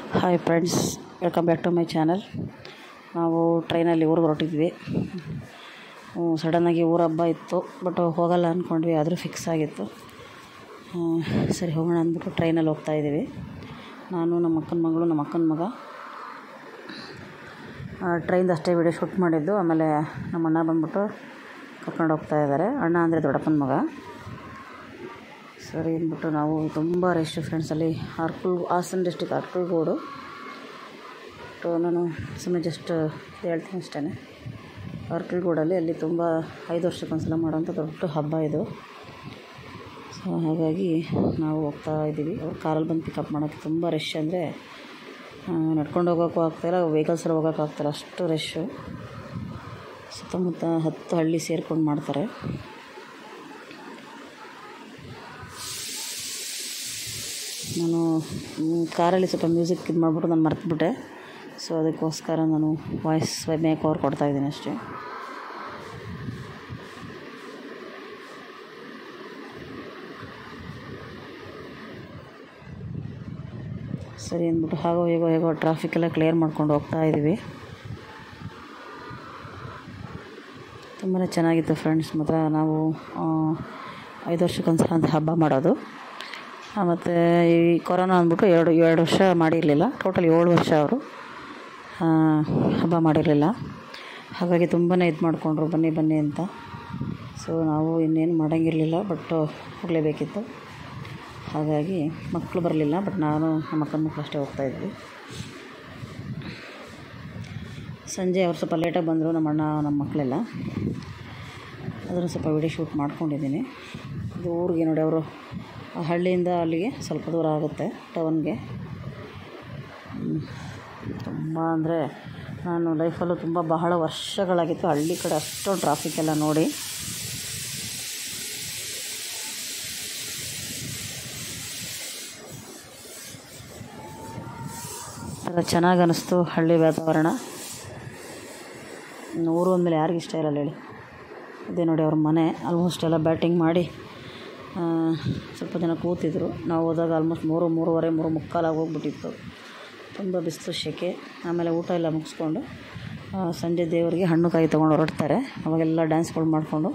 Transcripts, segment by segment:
hi friends welcome back to my channel ನಾವು ಟ್ರೈನಲ್ಲಿ ಊರಿಗೆ ಹೊರಟಿದ್ವಿ ಸಡನ್ನಾಗಿ ಊರ ಹಬ್ಬ ಇತ್ತು ಬಟ್ ಹೋಗಲ್ಲ ಅಂದ್ಕೊಂಡ್ವಿ ಆದರೂ ಫಿಕ್ಸ್ ಆಗಿತ್ತು ಹ್ಮ್, ಸರಿ ಹೋಗೋಣ ಅಂದ್ಬಿಟ್ಟು ಟ್ರೈನಲ್ಲಿ ಹೋಗ್ತಾ ಇದ್ದೀವಿ ನಾನು ನಮ್ಮ ಅಕ್ಕನ ಮಗಳು ನಮ್ಮ ಅಕ್ಕನ ಮಗ ಟ್ರೈನ್ದು ಅಷ್ಟೇ ವಿಡಿಯೋ ಶೂಟ್ ಮಾಡಿದ್ದು ಆಮೇಲೆ ನಮ್ಮ ಅಣ್ಣ ಬಂದ್ಬಿಟ್ಟು ಕರ್ಕೊಂಡು ಹೋಗ್ತಾ ಇದ್ದಾರೆ ಅಣ್ಣ ಅಂದರೆ ದೊಡ್ಡಪ್ಪನ ಮಗ ಸರಿ ಅಂದ್ಬಿಟ್ಟು ನಾವು ತುಂಬ ರಶ್ ಫ್ರೆಂಡ್ಸಲ್ಲಿ ಅರ್ಕುಲ್ ಹಾಸನ ಡಿಸ್ಟಿಕ್ ಅರ್ಕಲ್ಗೋಡು ಸೊ ನಾನು ಸುಮ್ಮನೆ ಜಸ್ಟ್ ಹೇಳ್ತೀನಿ ಅಷ್ಟೇ ಅರ್ಕಲ್ಗೋಡಲ್ಲಿ ಅಲ್ಲಿ ತುಂಬ ಐದು ವರ್ಷಕ್ಕೊಂದ್ಸಲ ಮಾಡೋಂಥ ದೊಡ್ಡ ಹಬ್ಬ ಇದು ಸೊ ಹಾಗಾಗಿ ನಾವು ಹೋಗ್ತಾ ಇದ್ದೀವಿ ಅವ್ರು ಕಾರಲ್ಲಿ ಬಂದು ಪಿಕಪ್ ಮಾಡೋಕ್ಕೆ ತುಂಬ ರಶ್ ಅಂದರೆ ನಡ್ಕೊಂಡು ಹೋಗೋಕ್ಕೂ ಆಗ್ತಾಯಿಲ್ಲ ವೆಹಿಕಲ್ಸಲ್ಲಿ ಹೋಗೋಕ್ಕೂ ಆಗ್ತಾಯಿಲ್ಲ ಅಷ್ಟು ರಶ್ಶು ಸುತ್ತಮುತ್ತ ಹತ್ತು ಹಳ್ಳಿ ಸೇರ್ಕೊಂಡು ಮಾಡ್ತಾರೆ ನಾನು ಮ್, ಕಾರಲ್ಲಿ ಸ್ವಲ್ಪ ಮ್ಯೂಸಿಕ್ ಇದು ಮಾಡಿಬಿಟ್ಟು ನಾನು ಮರ್ತುಬಿಟ್ಟೆ ಸೊ ಅದಕ್ಕೋಸ್ಕರ ನಾನು ವಾಯ್ಸ್ ಮೇಕ್ ಓವರ್ ಕೊಡ್ತಾಯಿದ್ದೀನಿ ಅಷ್ಟೇ ಸರಿ ಅಂದ್ಬಿಟ್ಟು ಹಾಗೋ ಹೇಗೋ ಹೇಗೋ ಟ್ರಾಫಿಕ್ ಎಲ್ಲ ಕ್ಲಿಯರ್ ಮಾಡ್ಕೊಂಡು ಹೋಗ್ತಾ ಇದ್ದೀವಿ ತುಂಬಾ ಚೆನ್ನಾಗಿತ್ತು ಫ್ರೆಂಡ್ಸ್ ಮಾತ್ರ ನಾವು ಆ, ಐದು ವರ್ಷಕ್ಕೊಂದ್ಸಲ ಅಂತ ಹಬ್ಬ ಮಾಡೋದು ಮತ್ತು ಈ ಕೊರೋನಾ ಅಂದ್ಬಿಟ್ಟು ಎರಡು ಎರಡು ವರ್ಷ ಮಾಡಿರಲಿಲ್ಲ ಟೋಟಲ್ ಏಳು ವರ್ಷ ಅವರು ಹಬ್ಬ ಮಾಡಿರಲಿಲ್ಲ ಹಾಗಾಗಿ ತುಂಬಾ ಇದು ಮಾಡಿಕೊಂಡ್ರು ಬನ್ನಿ ಬನ್ನಿ ಅಂತ ಸೊ ನಾವು ಇನ್ನೇನು ಮಾಡೋಂಗಿರಲಿಲ್ಲ ಬಟ್ ಹೋಗಲೇಬೇಕಿತ್ತು ಹಾಗಾಗಿ ಮಕ್ಕಳು ಬರಲಿಲ್ಲ ಬಟ್ ನಾನು ನಮ್ಮ ಅಕ್ಕನ ಮಕ್ಕಳು ಅಷ್ಟೇ ಹೋಗ್ತಾಯಿದ್ವಿ ಸಂಜೆ ಅವ್ರು ಸ್ವಲ್ಪ ಲೇಟಾಗಿ ಬಂದರು ನಮ್ಮ ಅಣ್ಣ ನಮ್ಮ ಮಕ್ಕಳೆಲ್ಲ ಅದನ್ನು ಸ್ವಲ್ಪ ವಿಡಿಯೋ ಶೂಟ್ ಮಾಡ್ಕೊಂಡಿದ್ದೀನಿ ಇದು ಊರಿಗೆ ನೋಡಿ ಅವರು ಆ ಹಳ್ಳಿಯಿಂದ ಅಲ್ಲಿಗೆ ಸ್ವಲ್ಪ ದೂರ ಆಗುತ್ತೆ ಟೌನ್ಗೆ ತುಂಬ ಅಂದರೆ ನಾನು ಲೈಫಲ್ಲೂ ತುಂಬ ಬಹಳ ವರ್ಷಗಳಾಗಿತ್ತು ಹಳ್ಳಿ ಕಡೆ ಅಷ್ಟೊಂದು ಟ್ರಾಫಿಕ್ ಎಲ್ಲ ನೋಡಿ ಎಲ್ಲ ಚೆನ್ನಾಗಿ ಅನ್ನಿಸ್ತು ಹಳ್ಳಿ ವಾತಾವರಣ ಇನ್ನು ಊರು ಅಂದಮೇಲೆ ಯಾರಿಗೂ ಇಷ್ಟ ಇರಲ್ಲ ಹೇಳಿ ಅದೇ ನೋಡಿ ಅವ್ರ ಮನೆ ಆಲ್ಮೋಸ್ಟ್ ಎಲ್ಲ ಬ್ಯಾಟಿಂಗ್ ಮಾಡಿ ಆ, ಸ್ವಲ್ಪ ಜನ ಕೂತಿದ್ರು ನಾವು ಹೋದಾಗ ಆಲ್ಮೋಸ್ಟ್ ಮೂರು ಮೂರುವರೆ ಮೂರು ಮುಕ್ಕಾಲಾಗಿ ಹೋಗ್ಬಿಟ್ಟಿತ್ತು ತುಂಬ ಬಿಸಿಲು ಸೆಕೆ ಆಮೇಲೆ ಊಟ ಎಲ್ಲ ಮುಗಿಸ್ಕೊಂಡು ಆ, ಸಂಜೆ ದೇವರಿಗೆ ಹಣ್ಣು ಕಾಯಿ ತೊಗೊಂಡು ಹೊರಡ್ತಾರೆ ಅವಾಗೆಲ್ಲ ಡ್ಯಾನ್ಸ್ಗಳು ಮಾಡಿಕೊಂಡು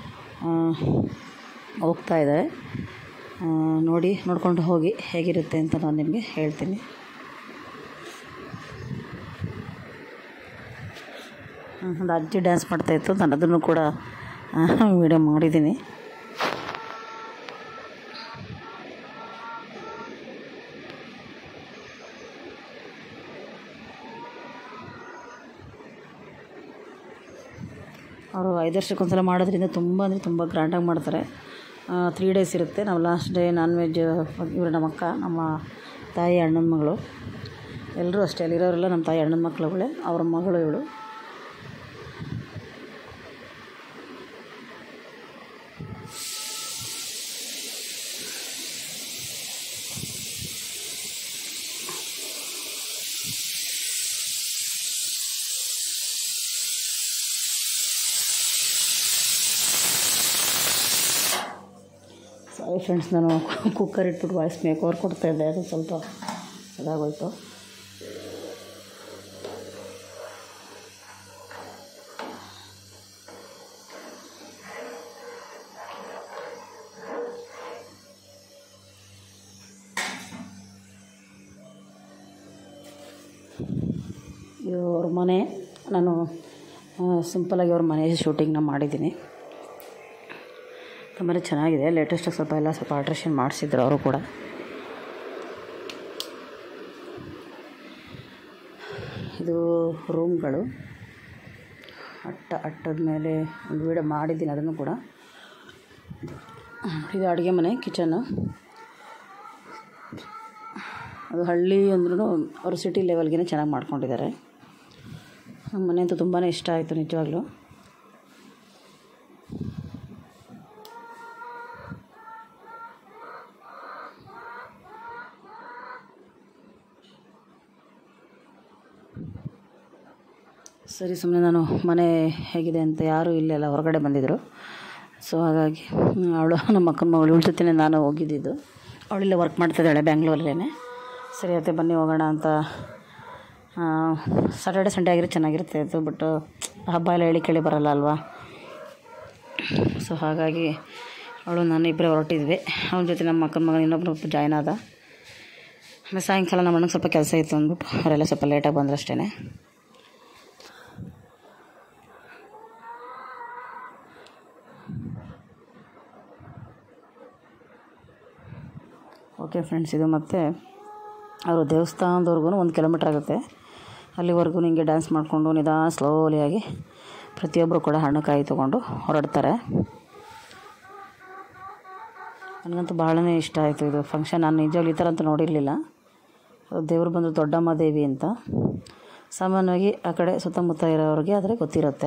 ಹೋಗ್ತಾ ಇದ್ದಾರೆ ಆ, ನೋಡಿ ನೋಡ್ಕೊಂಡು ಹೋಗಿ ಹೇಗಿರುತ್ತೆ ಅಂತ ನಾನು ನಿಮಗೆ ಹೇಳ್ತೀನಿ ಹ್ಮ್, ಒಂದು ಅಜ್ಜಿ ಡ್ಯಾನ್ಸ್ ಮಾಡ್ತಾಯಿತ್ತು ನಾನು ಅದನ್ನು ಕೂಡ ವಿಡಿಯೋ ಮಾಡಿದ್ದೀನಿ ಅವರು ಐದು ವರ್ಷಕ್ಕೊಂದ್ಸಲ ಮಾಡೋದ್ರಿಂದ ತುಂಬ ಅಂದರೆ ತುಂಬ ಗ್ರ್ಯಾಂಡಾಗಿ ಮಾಡ್ತಾರೆ ತ್ರೀ ಡೇಸ್ ಇರುತ್ತೆ ನಾವು ಲಾಸ್ಟ್ ಡೇ ನಾನ್ ವೆಜ್ ಇವರು ನಮ್ಮ ಅಕ್ಕ ನಮ್ಮ ತಾಯಿ ಅಣ್ಣನ ಮಗಳು ಎಲ್ಲರೂ ಅಷ್ಟೇ ಅಲ್ಲಿರೋರೆಲ್ಲ ನಮ್ಮ ತಾಯಿ ಅಣ್ಣನ ಮಕ್ಕಳುಗಳೇ ಅವ್ರ ಮಗಳು ಇವಳು ಸಾರಿ ಫ್ರೆಂಡ್ಸ್ ನಾನು ಕುಕ್ಕರ್ ಇಟ್ಬಿಟ್ಟು ವಾಯ್ಸ್ ಮೇಕ್ ಓವರ್ ಕೊಡ್ತಾಯಿದ್ದೆ ಅದು ಸ್ವಲ್ಪ ಇದಾಗೋಯ್ತು ಇದು ಅವ್ರ ಮನೆ ನಾನು ಸಿಂಪಲಾಗಿ ಅವ್ರ ಮನೆ ಶೂಟಿಂಗ್ನ ಮಾಡಿದ್ದೀನಿ ತುಂಬಾ ಚೆನ್ನಾಗಿದೆ ಲೇಟೆಸ್ಟಾಗಿ ಸ್ವಲ್ಪ ಎಲ್ಲ ಸ್ವಲ್ಪ ಆಲ್ಟ್ರೇಷನ್ ಮಾಡಿಸಿದ್ರು ಅವರು ಕೂಡ ಇದು ರೂಮ್ಗಳು ಅಟ್ಟ ಅಟ್ಟದ ಮೇಲೆ ಒಂದು ವಿಡಿಯೋ ಮಾಡಿದ್ದೀನಿ ಅದನ್ನು ಕೂಡ ಇದು ಅಡುಗೆ ಮನೆ ಕಿಚನ್ನು ಅದು ಹಳ್ಳಿ ಅಂದ್ರೂ ಅವರು ಸಿಟಿ ಲೆವೆಲ್ಗೆ ಚೆನ್ನಾಗಿ ಮಾಡ್ಕೊಂಡಿದ್ದಾರೆ ನಮ್ಮ ಮನೆ ಅಂತೂ ತುಂಬಾ ಇಷ್ಟ ಆಯಿತು ನಿಜವಾಗ್ಲೂ ಸರಿ ಸುಮ್ಮನೆ ನಾನು ಮನೆ ಹೇಗಿದೆ ಅಂತ ಯಾರೂ ಇಲ್ಲೆಲ್ಲ ಹೊರಗಡೆ ಬಂದಿದ್ದರು ಸೊ ಹಾಗಾಗಿ ಅವಳು ನಮ್ಮ ಅಕ್ಕನ ಮಗಳು ಇವಳ ಜೊತೆನೇ ನಾನು ಹೋಗಿದ್ದಿದ್ದು ಅವಳೆಲ್ಲ ವರ್ಕ್ ಮಾಡ್ತಿದ್ದಾಳೆ ಬ್ಯಾಂಗ್ಳೂರಲ್ಲೇ ಸರಿ ಆಯ್ತು ಬನ್ನಿ ಹೋಗೋಣ ಅಂತ ಸಾಟರ್ಡೆ ಸಂಡೇ ಆಗಿರೋ ಚೆನ್ನಾಗಿರುತ್ತೆ ಅದು ಬಟ್ ಹಬ್ಬ ಎಲ್ಲ ಹೇಳಿ ಕೇಳಿ ಬರಲ್ಲ ಅಲ್ವಾ ಸೊ ಹಾಗಾಗಿ ಅವಳು ನಾನು ಇಬ್ಬರೇ ಹೊರಟಿದ್ವಿ ಅವನ ಜೊತೆ ನಮ್ಮ ಅಕ್ಕನ ಮಗನ ಇನ್ನೊಬ್ಬರು ಜಾಯ್ನ್ ಆದ ಆಮೇಲೆ ಸಾಯಂಕಾಲ ನಮ್ಮ ಅಣ್ಣಗೆ ಸ್ವಲ್ಪ ಕೆಲಸ ಇತ್ತು ಅಂದ್ಬಿಟ್ಟು ಅವರೆಲ್ಲ ಸ್ವಲ್ಪ ಲೇಟಾಗಿ ಬಂದ್ರು ಅಷ್ಟೇ ಓಕೆ ಫ್ರೆಂಡ್ಸ್ ಇದು ಮತ್ತು ಅವರು ದೇವಸ್ಥಾನದವರೆಗೂ ಒಂದು ಕಿಲೋಮೀಟ್ರ್ ಆಗುತ್ತೆ ಅಲ್ಲಿವರೆಗೂ ನಿಮಗೆ ಡ್ಯಾನ್ಸ್ ಮಾಡಿಕೊಂಡು ನಿಧಾನ ಸ್ಲೋಲಿಯಾಗಿ ಪ್ರತಿಯೊಬ್ಬರು ಕೂಡ ಹಣ್ಣುಕಾಯಿ ತೊಗೊಂಡು ಹೊರಡ್ತಾರೆ ನನಗಂತೂ ಭಾಳನೇ ಇಷ್ಟ ಆಯಿತು ಇದು ಫಂಕ್ಷನ್ ನಾನು ನಿಜವಾಗ್ಲೂ ಈ ಥರ ಅಂತೂ ನೋಡಿರಲಿಲ್ಲ ದೇವರು ಬಂದು ದೊಡ್ಡಮ್ಮ ದೇವಿ ಅಂತ ಸಾಮಾನ್ಯವಾಗಿ ಆ ಕಡೆ ಸುತ್ತಮುತ್ತ ಇರೋರಿಗೆ ಆದರೆ ಗೊತ್ತಿರುತ್ತೆ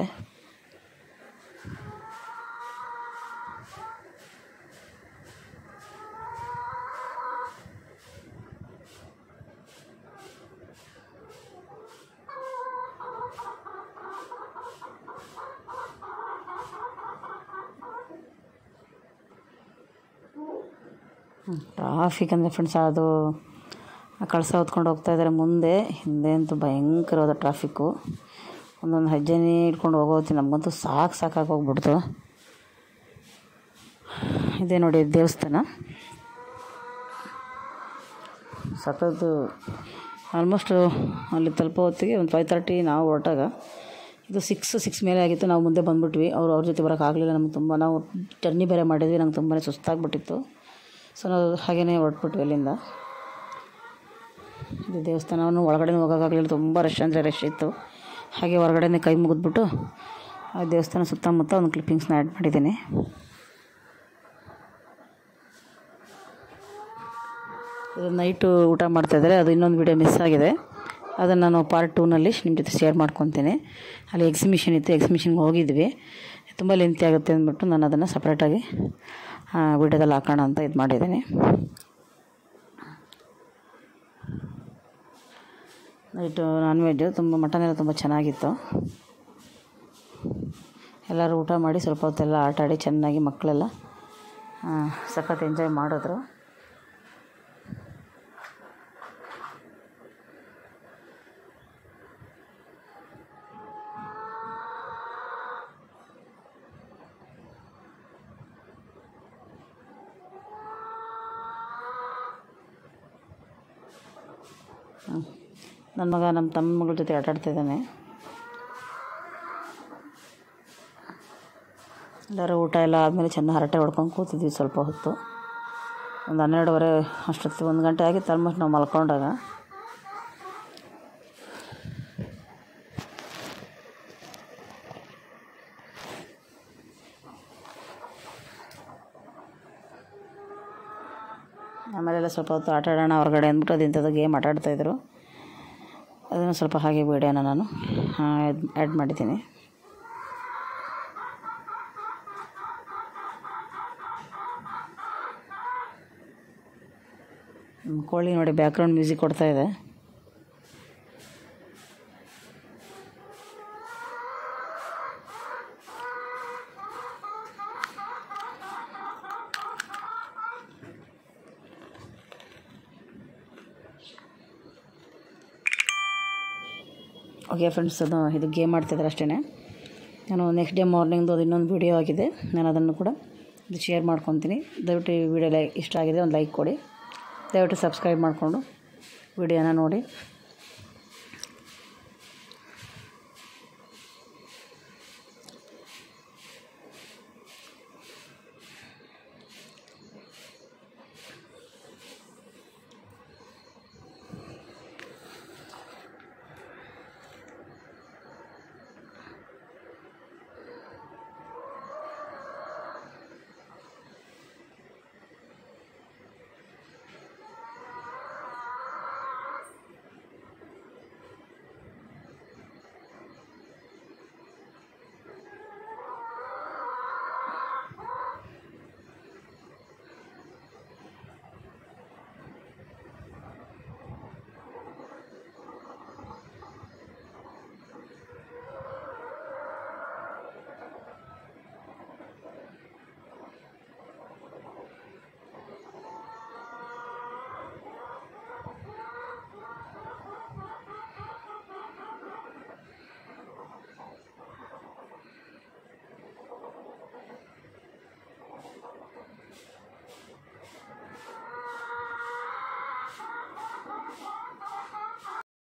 ಟ್ರಾಫಿಕ್ ಅಂದರೆ ಫ್ರೆಂಡ್ಸ್ ಅದು ಆ ಕಳಸ ಹೊತ್ಕೊಂಡು ಹೋಗ್ತಾ ಇದ್ದಾರೆ ಮುಂದೆ ಹಿಂದೆ ಅಂತೂ ಭಯಂಕರವಾದ ಟ್ರಾಫಿಕ್ಕು ಒಂದೊಂದು ಹೆಜ್ಜೆನೇ ಇಟ್ಕೊಂಡು ಹೋಗೋತಿ ನಮಗಂತೂ ಸಾಕು ಸಾಕಾಗಿ ಹೋಗ್ಬಿಡ್ತು ಇದೇ ನೋಡಿ ದೇವಸ್ಥಾನ ಸಖತ್ತು ಆಲ್ಮೋಸ್ಟು ಅಲ್ಲಿ ತಲುಪೋ ಹೊತ್ತಿಗೆ ಒಂದು ಫೈವ್ ತರ್ಟಿ ನಾವು ಹೊರಟಾಗ ಇದು ಸಿಕ್ಸ್ ಸಿಕ್ಸ್ ಮೇಲೆ ಆಗಿತ್ತು ನಾವು ಮುಂದೆ ಬಂದುಬಿಟ್ವಿ ಅವ್ರು ಅವ್ರ ಜೊತೆ ಬರೋಕ್ಕಾಗಲಿಲ್ಲ ನಮ್ಗೆ ತುಂಬ ನಾವು ಜರ್ನಿ ಬೇರೆ ಮಾಡಿದ್ವಿ ನಂಗೆ ತುಂಬಾ ಸುಸ್ತಾಗ್ಬಿಟ್ಟಿತ್ತು ಸೊ ನಾವು ಹಾಗೆಯೇ ಹೊರಟ್ಬಿಟ್ವಿ ಅಲ್ಲಿಂದ ಇದು ದೇವಸ್ಥಾನವನ್ನು ಒಳಗಡೆ ಹೋಗೋಕ್ಕಾಗಲಿಲ್ಲ ತುಂಬ ರಶ್ ಅಂದರೆ ರಶ್ ಇತ್ತು ಹಾಗೆ ಹೊರಗಡೆನೇ ಕೈ ಮುಗಿದ್ಬಿಟ್ಟು ಆ ದೇವಸ್ಥಾನ ಸುತ್ತಮುತ್ತ ಒಂದು ಕ್ಲಿಪ್ಪಿಂಗ್ಸ್ನ ಆ್ಯಡ್ ಮಾಡಿದ್ದೀನಿ ಇದು ನೈಟು ಊಟ ಮಾಡ್ತಾಯಿದ್ದಾರೆ ಅದು ಇನ್ನೊಂದು ವೀಡಿಯೋ ಮಿಸ್ ಆಗಿದೆ ಅದನ್ನು ನಾನು ಪಾರ್ಟ್ ಟೂನಲ್ಲಿ ನಿಮ್ಮ ಜೊತೆ ಶೇರ್ ಮಾಡ್ಕೊತೀನಿ ಅಲ್ಲಿ ಎಕ್ಸಿಬಿಷನ್ ಇತ್ತು ಎಕ್ಸಿಬಿಷನ್ಗೆ ಹೋಗಿದ್ವಿ ತುಂಬ ಲೆಂತಿ ಆಗುತ್ತೆ ಅಂದ್ಬಿಟ್ಟು ನಾನು ಅದನ್ನು ಸಪ್ರೇಟಾಗಿ ವೀಡಿಯೋದಲ್ಲಿ ಹಾಕೋಣ ಅಂತ ಇದು ಮಾಡಿದ್ದೀನಿ ನೈಟು ನಾನ್ ವೆಜ್ಜು ತುಂಬ ಮಟನ್ ಎಲ್ಲ ತುಂಬ ಚೆನ್ನಾಗಿತ್ತು ಎಲ್ಲರೂ ಊಟ ಮಾಡಿ ಸ್ವಲ್ಪ ಹೊತ್ತೆಲ್ಲ ಆಟ ಆಡಿ ಚೆನ್ನಾಗಿ ಮಕ್ಕಳೆಲ್ಲ ಸಖತ್ ಎಂಜಾಯ್ ಮಾಡಿದ್ರು ನನ್ನ ಮಗ ನಮ್ಮ ತಮ್ಮ ಮಗಳ ಜೊತೆ ಆಟ ಆಡ್ತಿದ್ದಾನೆ ಎಲ್ಲರೂ ಊಟ ಎಲ್ಲ ಆದಮೇಲೆ ಚೆನ್ನಾಗಿ ಹರಟೆ ಹೊಡ್ಕೊಂಡು ಕೂತಿದ್ವಿ ಸ್ವಲ್ಪ ಹೊತ್ತು ಒಂದು ಹನ್ನೆರಡುವರೆ ಅಷ್ಟೊತ್ತು ಒಂದು ಗಂಟೆ ಆಗಿತ್ತು ಆಲ್ಮೋಸ್ಟ್ ನಾವು ಮಲ್ಕೊಂಡಾಗ ಆಮೇಲೆಲ್ಲ ಸ್ವಲ್ಪ ಹೊತ್ತು ಆಟ ಆಡೋಣ ಹೊರಗಡೆ ಅಂದ್ಬಿಟ್ಟು ಅದು ಇಂಥದ್ದು ಗೇಮ್ ಆಟ ಆಡ್ತಾಯಿದ್ರು ಅದನ್ನು ಸ್ವಲ್ಪ ಹಾಗೆ ವೀಡಿಯೋನ ನಾನು ಆ್ಯಡ್ ಮಾಡಿದ್ದೀನಿ ಕೋಳಿ ನೋಡಿ ಬ್ಯಾಕ್ಗ್ರೌಂಡ್ ಮ್ಯೂಸಿಕ್ ಕೊಡ್ತಾ ಇದೆ ಓಕೆ ಫ್ರೆಂಡ್ಸ್ ಅದು ಇದು ಗೇಮ್ ಆಡ್ತಿದ್ದಾರೆ ಅಷ್ಟೇ ನಾನು ನೆಕ್ಸ್ಟ್ ಡೇ ಮಾರ್ನಿಂಗ್ದು ಅದು ಇನ್ನೊಂದು ವೀಡಿಯೋ ಆಗಿದೆ ನಾನು ಅದನ್ನು ಕೂಡ ಇದು ಶೇರ್ ಮಾಡ್ಕೊತೀನಿ ದಯವಿಟ್ಟು ಈ ವಿಡಿಯೋ ಲೈ ಇಷ್ಟ ಆಗಿದೆ ಒಂದು ಲೈಕ್ ಕೊಡಿ ದಯವಿಟ್ಟು ಸಬ್ಸ್ಕ್ರೈಬ್ ಮಾಡಿಕೊಂಡು ವಿಡಿಯೋನ ನೋಡಿ